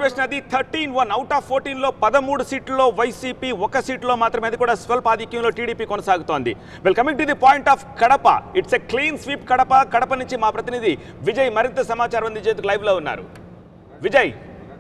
Situation అది thirteen one out of fourteen లో పదమూడు సీట్లలో వైసీపీ ఒక సీట్లో మాత్రమే అది కూడా స్వల్ప ఆధిక్యంలో టీడీపీ కొనసాగుతోంది well coming to the point of Kadapa it's a clean sweep Kadapa Kadapa నుంచి మా ప్రతినిధి విజయ్ మరింత సమాచారం అందించేందుకు లైవ్ లో ఉన్నారు విజయ్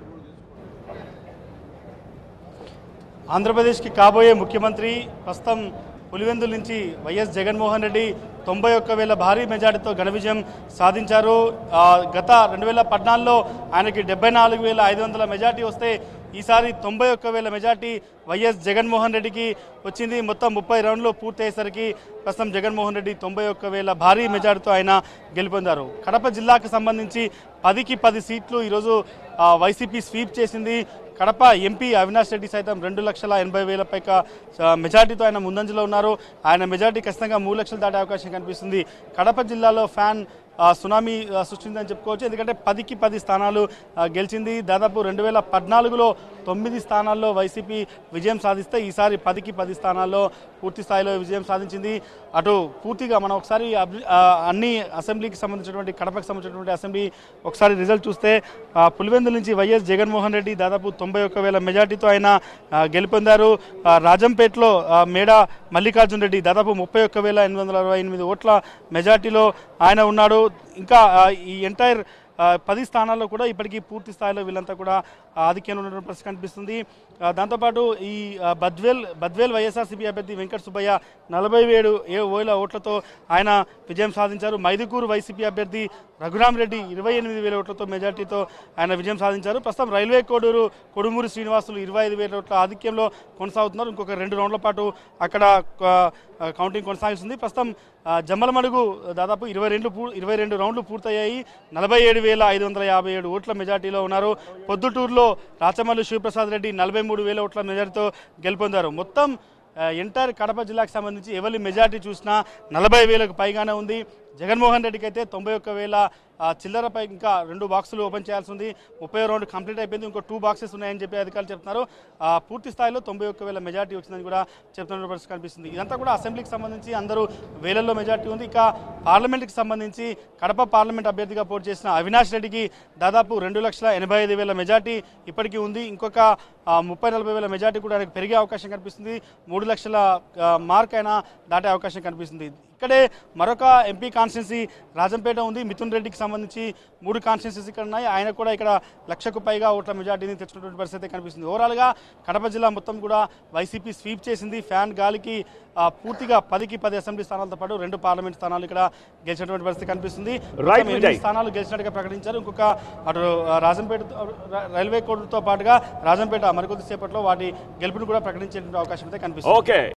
ఆంధ్రప్రదేశ్కి కాబోయే ముఖ్యమంత్రి ప్రస్తుతం పులివెందుల నుంచి వైఎస్ జగన్మోహన్ రెడ్డి తొంభై ఒక్క వేల భారీ మెజార్టీతో ఘన విజయం సాధించారు ఆ, గత రెండు వేల పద్నాలుగులో ఆయనకి డెబ్బై నాలుగు వేల ఐదు వందల మెజార్టీ వస్తే ఈసారి తొంభై ఒక్క వేల మెజార్టీ వైఎస్ జగన్మోహన్ రెడ్డికి వచ్చింది మొత్తం ముప్పై రౌండ్లు పూర్తి అయ్యేసరికి ప్రస్తుతం జగన్మోహన్ రెడ్డి తొంభై ఒక్క వేల భారీ మెజార్టీతో ఆయన గెలుపొందారు కడప జిల్లాకు సంబంధించి పదికి పది సీట్లు ఈరోజు ఆ, వైసీపీ స్వీప్ చేసింది కడప ఎంపీ అవినాష్ రెడ్డి సైతం రెండు లక్షల ఎనభై వేల పైగా ఆ, మెజార్టీతో ఆయన ముందంజలో ఉన్నారు ఆయన మెజార్టీ ఖచ్చితంగా మూడు లక్షలు దాటే అవకాశం కనిపిస్తుంది కడప జిల్లాలో ఫ్యాన్ ఆ, సునామీ ఆ, సృష్టిందని చెప్పుకోవచ్చు ఎందుకంటే పదికి పది స్థానాలు ఆ, గెలిచింది దాదాపు రెండు వేల పద్నాలుగులో తొమ్మిది స్థానాల్లో వైసీపీ విజయం సాధిస్తే ఈసారి పదికి పది స్థానాల్లో పూర్తి స్థాయిలో విజయం సాధించింది అటు పూర్తిగా మనం ఒకసారి అబ్- ఆ, అన్ని అసెంబ్లీకి సంబంధించినటువంటి కడపకు సంబంధించినటువంటి అసెంబ్లీ ఒకసారి రిజల్ట్ చూస్తే ఆ, పులివెందుల నుంచి వైఎస్ జగన్మోహన్ రెడ్డి దాదాపు తొంభై ఒక్క వేల మెజార్టీతో ఆయన ఆ, గెలుపొందారు ఆ, రాజంపేటలో ఆ, మేడ మల్లికార్జున్ రెడ్డి దాదాపు ముప్పై ఒక్క వేల ఎనిమిది వందల అరవై ఎనిమిది ఓట్ల మెజార్టీలో ఆయన ఉన్నాడు ఇంకా ఆ, ఈ ఎంటైర్ ఆ, పది స్థానాల్లో కూడా ఇప్పటికీ పూర్తి స్థాయిలో వీళ్ళంతా కూడా ఆధిక్యంలో ఉన్నటువంటి పరిస్థితి కనిపిస్తుంది ఆ, దాంతోపాటు ఈ ఆ, బద్వేల్ బద్వేల్ వైఎస్ఆర్సీపీ అభ్యర్థి వెంకట సుబ్బయ్య నలభై ఏడు ఏ వేల ఓట్లతో ఆయన విజయం సాధించారు మైదుకూరు వైసీపీ అభ్యర్థి రఘురామ్ రెడ్డి ఇరవై ఎనిమిది వేల ఓట్లతో మెజార్టీతో ఆయన విజయం సాధించారు ప్రస్తుతం రైల్వే కోడూరు కొడుమూరి శ్రీనివాసులు ఇరవై ఐదు వేల ఓట్ల ఆధిక్యంలో కొనసాగుతున్నారు ఇంకొక రెండు రౌండ్ల పాటు అక్కడ ఆ, కౌంటింగ్ కొనసాగుతుంది ప్రస్తుతం ఆ, జమ్మలమడుగు దాదాపు ఇరవై రెండు పూ ఇరవై రెండు రౌండ్లు పూర్తయ్యాయి నలభై ఏడు వేల ఐదు వందల యాభై ఏడు ఓట్ల మెజార్టీలో ఉన్నారు పొద్దుటూరులో రాచమల్లి శివప్రసాద్ రెడ్డి నలభై మూడు వేల ఓట్ల మెజార్టీతో గెలుపొందారు మొత్తం ఎంటైర్ కడప జిల్లాకు సంబంధించి ఎవరి మెజార్టీ చూసినా నలభై వేలకు పైగానే ఉంది జగన్మోహన్ రెడ్డికి అయితే తొంభై ఒక్క వేల ఆ, చిల్లరపై ఇంకా రెండు బాక్సులు ఓపెన్ చేయాల్సి ఉంది ముప్పై రౌండ్ కంప్లీట్ అయిపోయింది ఇంకో టూ బాక్సెస్ ఉన్నాయని చెప్పి అధికారులు చెప్తున్నారు ఆ, పూర్తి స్థాయిలో తొంభై ఒక్క వేల మెజార్టీ వచ్చిందని కూడా చెప్తున్న పరిస్థితి కనిపిస్తుంది ఇదంతా కూడా అసెంబ్లీకి సంబంధించి అందరూ వేలల్లో మెజార్టీ ఉంది ఇక పార్లమెంట్కి సంబంధించి కడప పార్లమెంట్ అభ్యర్థిగా పోటీ చేసిన అవినాష్ రెడ్డికి దాదాపు రెండు లక్షల ఎనభై ఐదు వేల మెజార్టీ ఇప్పటికీ ఉంది ఇంకొక ఆ, ముప్పై నలభై వేల మెజార్టీ కూడా ఆయనకు పెరిగే అవకాశం కనిపిస్తుంది మూడు లక్షల ఆ, మార్క్ అయినా దాటే అవకాశం కనిపిస్తుంది ఇక్కడే మరొక ఎంపీ కాన్స్టిట్యున్సీ రాజంపేట ఉంది మిథున్ రెడ్డికి సంబంధించి మూడు కాన్స్టిట్యున్సీస్ ఇక్కడ ఉన్నాయి ఆయన కూడా ఇక్కడ లక్షకు పైగా ఓట్ల మెజార్టీని తెచ్చుకున్నటువంటి పరిస్థితి అయితే కనిపిస్తుంది ఓవరాల్గా కడప జిల్లా మొత్తం కూడా వైసీపీ స్వీప్ చేసింది ఫ్యాన్ గాలికి ఆ, పూర్తిగా పదికి పది అసెంబ్లీ స్థానాలతో పాటు రెండు పార్లమెంట్ స్థానాలు ఇక్కడ గెలిచినటువంటి పరిస్థితి కనిపిస్తుంది Right, మొత్తం ఎనిమిది విజయ్. స్థానాలు గెలిచినట్టుగా ప్రకటించారు ఇంకొక అటు ఆ, రాజంపేట ర- రైల్వే కోడ్తో పాటుగా రాజంపేట మరికొద్దిసేపట్లో వాటి గెలుపును కూడా ప్రకటించేటువంటి అవకాశం అయితే కనిపిస్తుంది ఓకే